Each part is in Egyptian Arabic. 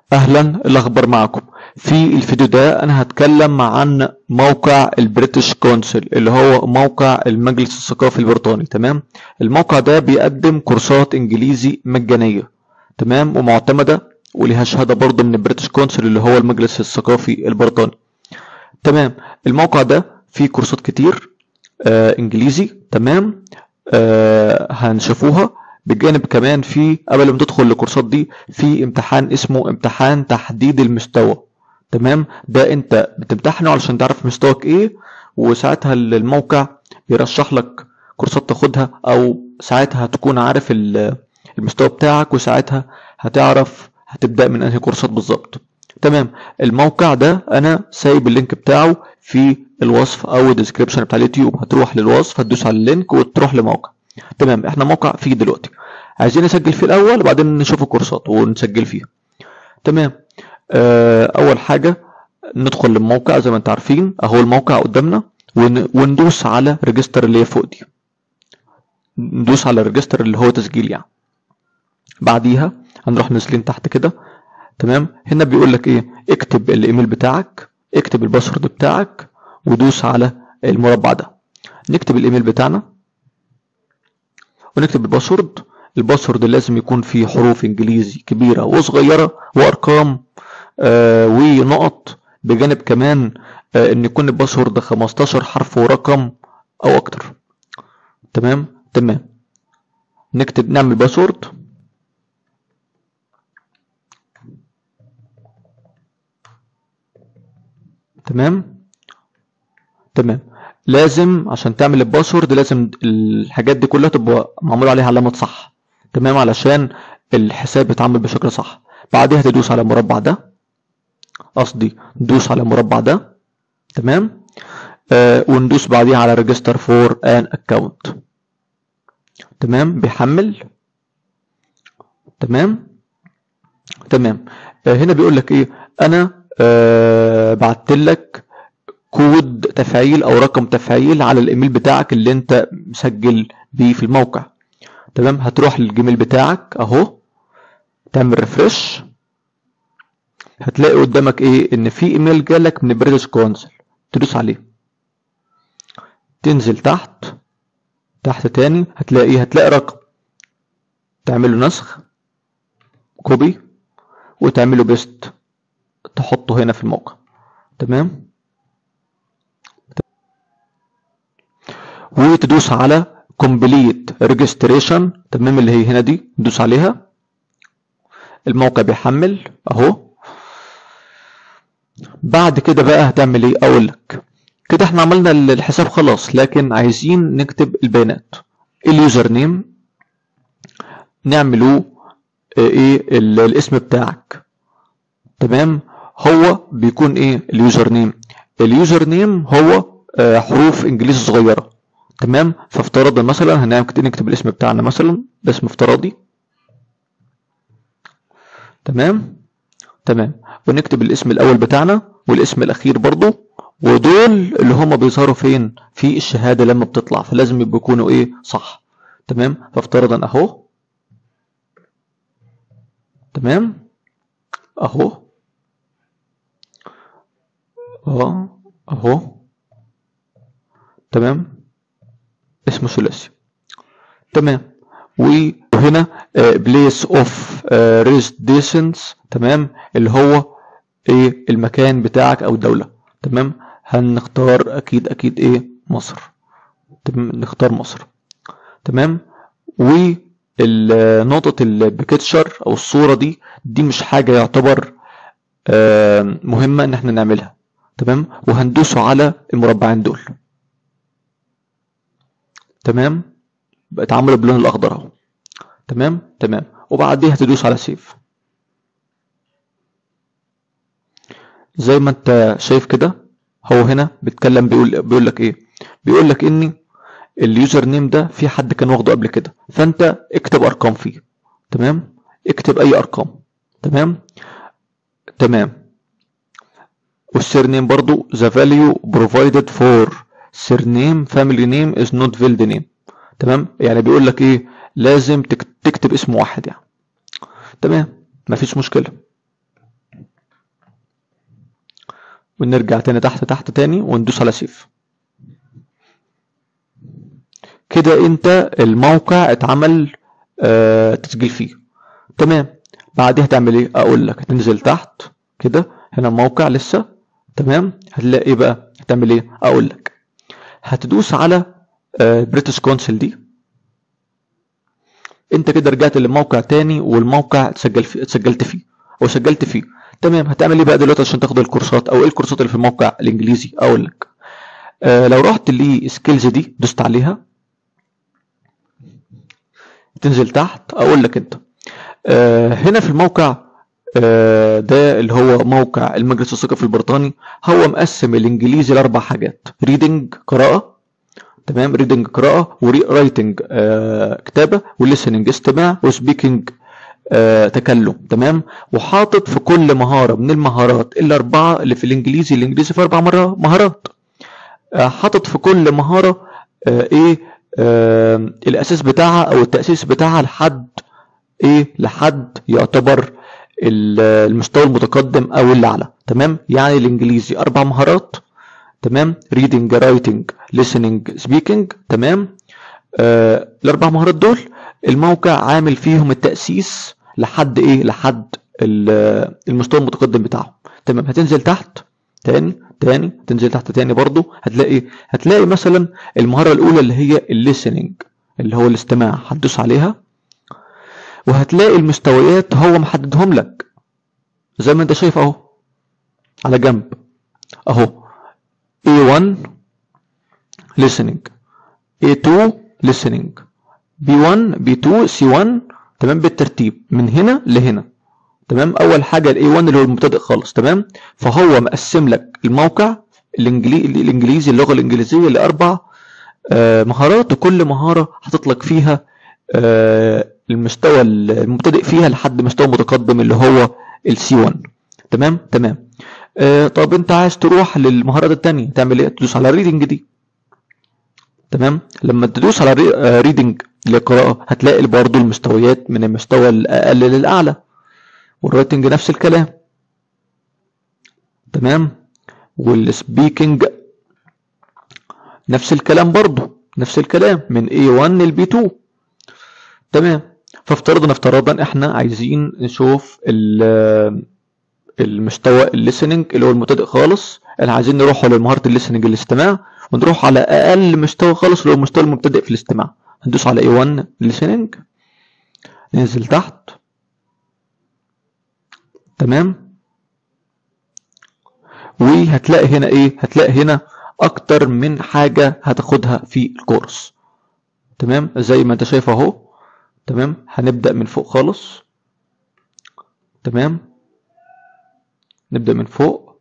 اهلا الاخبار معكم في الفيديو ده انا هتكلم عن موقع البريتش كونسل اللي هو موقع المجلس الثقافي البريطاني تمام الموقع ده بيقدم كورسات انجليزي مجانيه تمام ومعتمده وليها شهاده برضه من البريتش كونسل اللي هو المجلس الثقافي البريطاني تمام الموقع ده فيه كورسات كتير آه انجليزي تمام آه هنشوفوها بجانب كمان في قبل ما تدخل الكورسات دي في امتحان اسمه امتحان تحديد المستوى تمام ده انت بتمتحنه علشان تعرف مستواك ايه وساعتها الموقع يرشح لك كورسات تاخدها او ساعتها هتكون عارف المستوى بتاعك وساعتها هتعرف هتبدأ من انهي كورسات بالظبط تمام الموقع ده انا سايب اللينك بتاعه في الوصف او الديسكريبشن بتاع اليوتيوب هتروح للوصف هتدوس على اللينك وتروح لموقع تمام احنا موقع فيه دلوقتي عايزين نسجل فيه الاول وبعدين نشوف الكورسات ونسجل فيها تمام اه اول حاجه ندخل للموقع زي ما انتم عارفين اهو الموقع قدامنا وندوس على ريجستر اللي هي فوق دي ندوس على الريجستر اللي هو تسجيل يعني بعديها هنروح نازلين تحت كده تمام هنا بيقول لك ايه اكتب الايميل بتاعك اكتب الباسورد بتاعك ودوس على المربع ده نكتب الايميل بتاعنا ونكتب الباسورد الباسورد لازم يكون فيه حروف انجليزي كبيرة وصغيرة وارقام آه ونقط بجانب كمان آه ان يكون الباسورد 15 حرف ورقم او اكتر تمام تمام نكتب نعمل باسورد تمام تمام لازم عشان تعمل الباسورد لازم الحاجات دي كلها تبقى معمول عليها علامة صح تمام علشان الحساب يتعمل بشكل صح بعدها تدوس على المربع ده قصدي ندوس على المربع ده تمام آه وندوس بعديها على ريجستر فور ان اكونت تمام بيحمل تمام تمام آه هنا بيقول لك ايه انا آه بعت لك كود تفعيل او رقم تفعيل على الايميل بتاعك اللي انت مسجل بيه في الموقع تمام هتروح للجيميل بتاعك اهو تعمل ريفرش هتلاقي قدامك ايه ان في ايميل جالك من بريتش كونسل تدوس عليه تنزل تحت تحت تاني هتلاقي هتلاقي رقم تعمله نسخ كوبي وتعمله بيست تحطه هنا في الموقع تمام وتدوس على كومبليت ريجستريشن تمام اللي هي هنا دي ندوس عليها الموقع بيحمل اهو بعد كده بقى هتعمل ايه اقول لك كده احنا عملنا الحساب خلاص لكن عايزين نكتب البيانات اليوزر نيم نعمله ايه الاسم بتاعك تمام هو بيكون ايه اليوزر نيم اليوزر نيم هو حروف انجليزي صغيره تمام فافترضنا مثلا هنعمل نكتب الاسم بتاعنا مثلا ده اسم افتراضي تمام تمام ونكتب الاسم الاول بتاعنا والاسم الاخير برضو ودول اللي هما بيظهروا فين في الشهادة لما بتطلع فلازم يبقوا يكونوا ايه صح تمام فافترضا اهو تمام اهو اهو اهو تمام اسمه ثلاثي تمام وهنا بليس اوف ريزيدنس تمام اللي هو ايه المكان بتاعك او الدولة تمام هنختار اكيد اكيد ايه مصر تمام نختار مصر تمام ونقطة البيكتشر او الصورة دي دي مش حاجة يعتبر مهمة ان احنا نعملها تمام وهندوسه على المربعين دول تمام بقت عامله باللون الاخضر اهو تمام تمام وبعديها تدوس على سيف زي ما انت شايف كده هو هنا بيتكلم بيقول بيقول لك ايه بيقول لك ان اليوزر نيم ده في حد كان واخده قبل كده فانت اكتب ارقام فيه تمام اكتب اي ارقام تمام تمام والسير نيم برضو the value provided for surname family name is not filled name تمام يعني بيقول لك ايه لازم تكتب اسم واحد يعني تمام مفيش مشكله ونرجع تاني تحت تحت تاني وندوس على سيف كده انت الموقع اتعمل اه تسجيل فيه تمام بعدها هتعمل ايه اقول لك هتنزل تحت كده هنا الموقع لسه تمام هتلاقي ايه بقى هتعمل ايه اقول لك هتدوس على بريتش كونسل دي انت كده رجعت للموقع تاني والموقع اتسجل فيه اتسجلت فيه او سجلت فيه تمام هتعمل ايه بقى دلوقتي عشان تاخد الكورسات او ايه الكورسات اللي في الموقع الانجليزي اقول لك آه لو رحت لسكيلز دي دوست عليها تنزل تحت اقول لك انت آه هنا في الموقع آه ده اللي هو موقع المجلس الثقافي البريطاني هو مقسم الانجليزي لاربع حاجات ريدنج قراءه تمام ريدنج قراءه ورايتنج آه كتابه وليسننج استماع وسبيكنج آه تكلم تمام وحاطط في كل مهاره من المهارات الاربعه اللي في الانجليزي الانجليزي في اربع مرة مهارات آه حاطط في كل مهاره آه ايه آه الاساس بتاعها او التاسيس بتاعها لحد ايه لحد يعتبر المستوى المتقدم او اللي اعلى تمام يعني الانجليزي اربع مهارات تمام reading writing listening speaking تمام آه الاربع مهارات دول الموقع عامل فيهم التاسيس لحد ايه لحد المستوى المتقدم بتاعهم تمام هتنزل تحت تاني تاني تنزل تحت تاني برضو هتلاقي هتلاقي مثلا المهاره الاولى اللي هي الليسننج اللي هو الاستماع هتدوس عليها وهتلاقي المستويات هو محددهم لك زي ما انت شايف اهو على جنب اهو A1 listening A2 listening B1 B2 C1 تمام بالترتيب من هنا لهنا تمام اول حاجه الاي 1 اللي هو المبتدئ خالص تمام فهو مقسم لك الموقع الانجليزي الانجليزي اللغه الانجليزيه لاربع آه مهارات وكل مهاره حاطط لك فيها آه المستوى المبتدئ فيها لحد مستوى متقدم اللي هو السي 1 تمام تمام آه طب انت عايز تروح للمهارات التانية تعمل ايه تدوس على الريدنج دي تمام لما تدوس على ريدنج للقراءة هتلاقي برضه المستويات من المستوى الأقل للأعلى والرايتنج نفس الكلام تمام والسبيكنج نفس الكلام برضه نفس الكلام من A1 ل B2 تمام فافترضنا افتراضا احنا عايزين نشوف المستوى الليسننج اللي هو المبتدئ خالص احنا عايزين نروح لمهارة الليسننج الاستماع ونروح على اقل مستوى خالص اللي هو المستوى المبتدئ في الاستماع هندوس على A1 listening ننزل تحت تمام وهتلاقي هنا ايه هتلاقي هنا اكتر من حاجة هتاخدها في الكورس تمام زي ما انت شايف اهو تمام هنبدأ من فوق خالص تمام نبدأ من فوق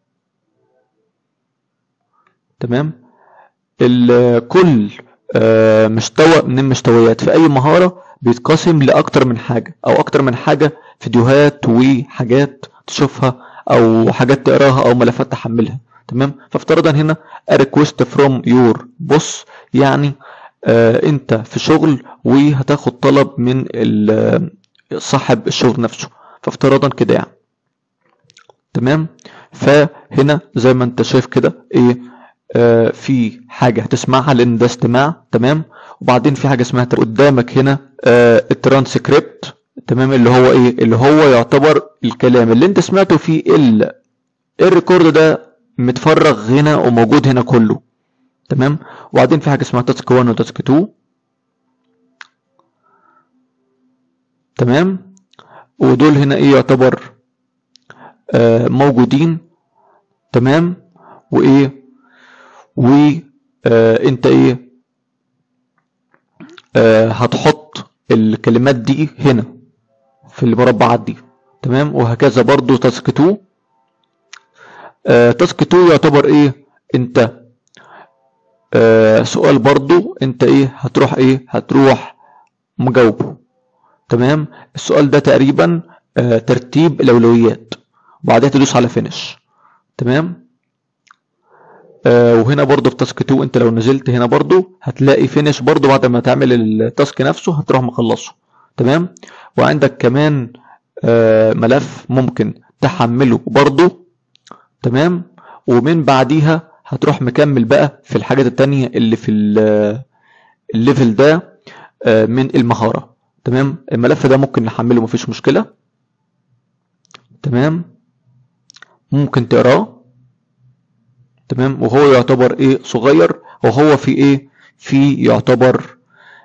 تمام كل مستوى من المستويات في اي مهارة بيتقسم لاكتر من حاجة او اكتر من حاجة فيديوهات وحاجات تشوفها او حاجات تقراها او ملفات تحملها تمام فافترضا هنا a request from your boss يعني آه انت في شغل وهتاخد طلب من صاحب الشغل نفسه فافتراضا كده يعني تمام فهنا زي ما انت شايف كده ايه آه في حاجة هتسمعها لان ده استماع تمام وبعدين في حاجة اسمها قدامك هنا آه الترانسكريبت تمام اللي هو ايه اللي هو يعتبر الكلام اللي انت سمعته في ال الريكورد ده متفرغ هنا وموجود هنا كله تمام وبعدين في حاجة اسمها تاسك 1 وتاسك 2 تمام ودول هنا ايه يعتبر آه موجودين تمام وايه وانت ايه آه هتحط الكلمات دي هنا في المربعات دي تمام وهكذا برضو تاسك 2 آه تاسك 2 يعتبر ايه انت آه سؤال برضو انت ايه هتروح ايه هتروح مجاوبه تمام السؤال ده تقريبا آه ترتيب الاولويات وبعدها تدوس على فينش تمام آه وهنا برضو في تاسك 2 انت لو نزلت هنا برضو هتلاقي فينش برضو بعد ما تعمل التاسك نفسه هتروح مخلصه تمام وعندك كمان آه ملف ممكن تحمله برضو تمام ومن بعديها هتروح مكمل بقى في الحاجات التانية اللي في الليفل ده من المهارة تمام الملف ده ممكن نحمله مفيش مشكلة تمام ممكن تقراه تمام وهو يعتبر ايه صغير وهو في ايه في يعتبر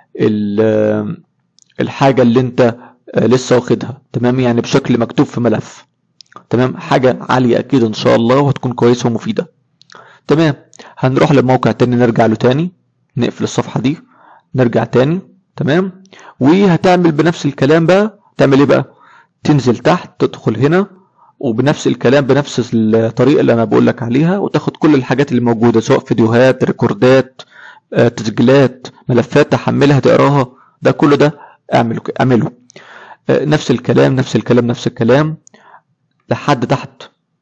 الحاجة اللي انت لسه واخدها تمام يعني بشكل مكتوب في ملف تمام حاجة عالية اكيد ان شاء الله وهتكون كويسة ومفيدة تمام هنروح للموقع تاني نرجع له تاني نقفل الصفحة دي نرجع تاني تمام وهتعمل بنفس الكلام بقى تعمل ايه بقى تنزل تحت تدخل هنا وبنفس الكلام بنفس الطريقة اللي انا بقول لك عليها وتاخد كل الحاجات اللي موجودة سواء فيديوهات ريكوردات آه، تسجيلات ملفات تحملها تقراها ده كله ده اعمله اعمله آه، نفس الكلام نفس الكلام نفس الكلام لحد تحت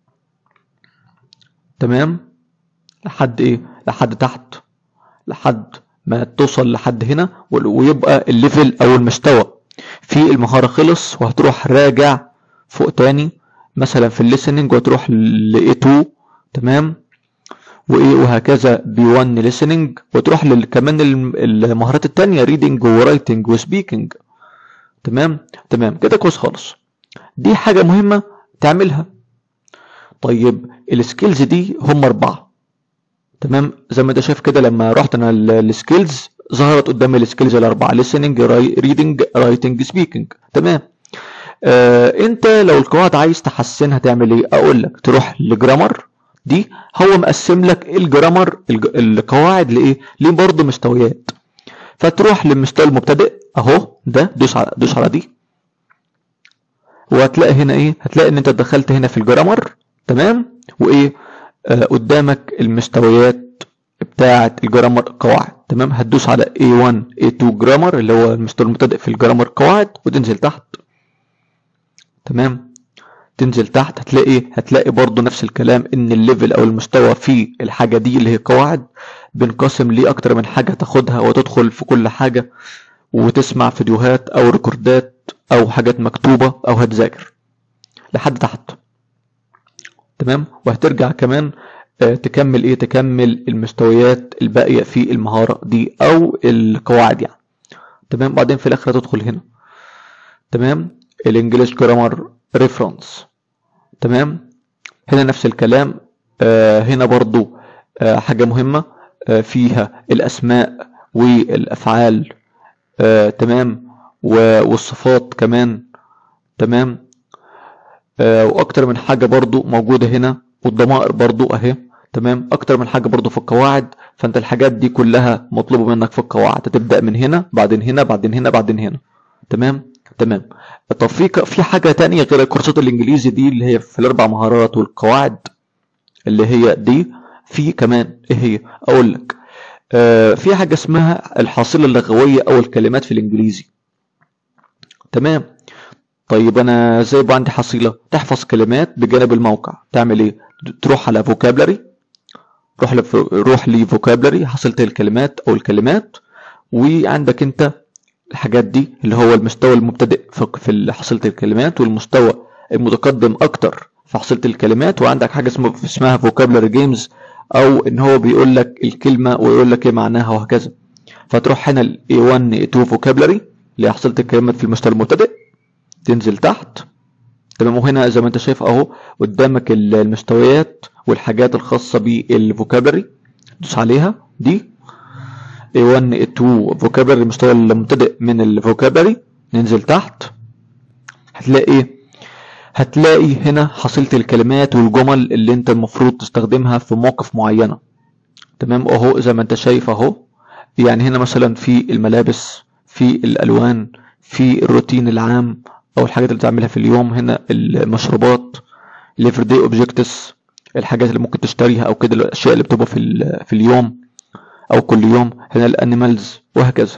تمام لحد ايه لحد تحت لحد ما توصل لحد هنا ويبقى الليفل او المستوى في المهارة خلص وهتروح راجع فوق تاني مثلا في الليسننج وتروح ل A2 تمام وايه وهكذا B1 listening وتروح كمان المهارات التانية reading ورايتنج وسبيكنج تمام تمام كده كويس خالص دي حاجة مهمة تعملها طيب السكيلز دي هم أربعة تمام زي ما انت شايف كده لما رحت انا السكيلز ظهرت قدامي السكيلز الأربعة listening reading writing speaking تمام آه انت لو القواعد عايز تحسنها تعمل ايه اقول لك تروح لجرامر دي هو مقسم لك الجرامر القواعد لايه ليه برضه مستويات فتروح للمستوى المبتدئ اهو ده دوس على دوس على دي وهتلاقي هنا ايه هتلاقي ان انت دخلت هنا في الجرامر تمام وايه آه قدامك المستويات بتاعه الجرامر قواعد تمام هتدوس على A1 A2 جرامر اللي هو المستوى المبتدئ في الجرامر قواعد وتنزل تحت تمام تنزل تحت هتلاقي هتلاقي برضو نفس الكلام ان الليفل او المستوى في الحاجة دي اللي هي قواعد بنقسم ليه اكتر من حاجة تاخدها وتدخل في كل حاجة وتسمع فيديوهات او ريكوردات او حاجات مكتوبة او هتذاكر لحد تحت تمام وهترجع كمان آه، تكمل ايه تكمل المستويات الباقية في المهارة دي او القواعد يعني تمام بعدين في الاخر هتدخل هنا تمام الانجليش جرامر ريفرنس تمام هنا نفس الكلام آه هنا برضو آه حاجة مهمة آه فيها الأسماء والأفعال آه تمام والصفات كمان تمام آه وأكتر من حاجة برضو موجودة هنا والضمائر برضو أهي تمام أكتر من حاجة برضو في القواعد فأنت الحاجات دي كلها مطلوبة منك في القواعد هتبدأ من هنا بعدين هنا بعدين هنا بعدين هنا تمام تمام طب في في حاجه تانية غير الكورسات الانجليزي دي اللي هي في الاربع مهارات والقواعد اللي هي دي في كمان ايه هي اقول لك آه في حاجه اسمها الحاصله اللغويه او الكلمات في الانجليزي تمام طيب انا زي يبقى عندي حصيله تحفظ كلمات بجانب الموقع تعمل ايه تروح على فوكابلري روح لف... روح لفوكابلري حصيله الكلمات او الكلمات وعندك انت الحاجات دي اللي هو المستوى المبتدئ في حصيلة الكلمات والمستوى المتقدم اكتر في حصيلة الكلمات وعندك حاجة اسمها vocabulary جيمز او ان هو بيقول لك الكلمة ويقول لك ايه معناها وهكذا فتروح هنا ال A1 A2 vocabulary اللي حصيلة الكلمات في المستوى المبتدئ تنزل تحت تمام وهنا زي ما انت شايف اهو قدامك المستويات والحاجات الخاصة بالفوكابلري دوس عليها دي A1 A2 vocabulary المستوى المبتدئ من الفوكابلري ننزل تحت هتلاقي هتلاقي هنا حصيلة الكلمات والجمل اللي انت المفروض تستخدمها في مواقف معينة تمام اهو زي ما انت شايف اهو يعني هنا مثلا في الملابس في الالوان في الروتين العام او الحاجات اللي بتعملها في اليوم هنا المشروبات الافردي اوبجكتس الحاجات اللي ممكن تشتريها او كده الاشياء اللي بتبقى في, في اليوم أو كل يوم هنا الأنيمالز وهكذا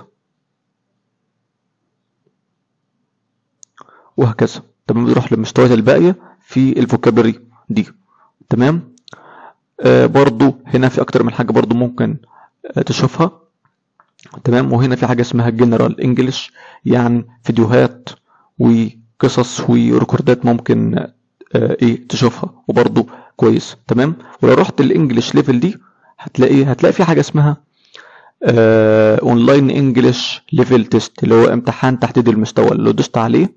وهكذا تمام بنروح للمستويات الباقية في الفوكابري دي تمام آه برضو هنا في أكتر من حاجة برضو ممكن آه تشوفها تمام وهنا في حاجة اسمها جنرال انجلش يعني فيديوهات وقصص وريكوردات ممكن آه ايه تشوفها وبرضو كويس تمام ولو رحت الانجليش ليفل دي هتلاقي هتلاقي في حاجه اسمها اونلاين انجليش ليفل تيست اللي هو امتحان تحديد المستوى لو دوست عليه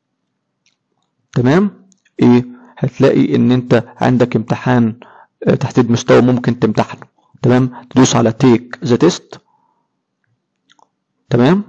تمام ايه هتلاقي ان انت عندك امتحان آه، تحديد مستوى ممكن تمتحنه تمام تدوس على تيك ذا تيست تمام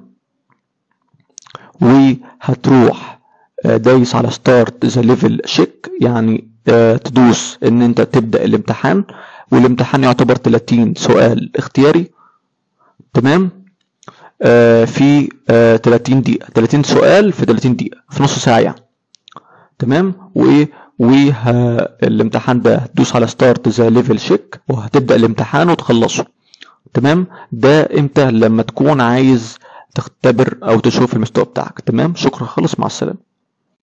وهتروح آه، دايس على ستارت ذا ليفل شيك يعني آه، تدوس ان انت تبدا الامتحان والامتحان يعتبر 30 سؤال اختياري تمام آه في آه 30 دقيقه 30 سؤال في 30 دقيقه في نص ساعه يعني تمام وايه والامتحان ده هتدوس على ستارت ذا ليفل شيك وهتبدا الامتحان وتخلصه تمام ده امتى لما تكون عايز تختبر او تشوف المستوى بتاعك تمام شكرا خالص مع السلامه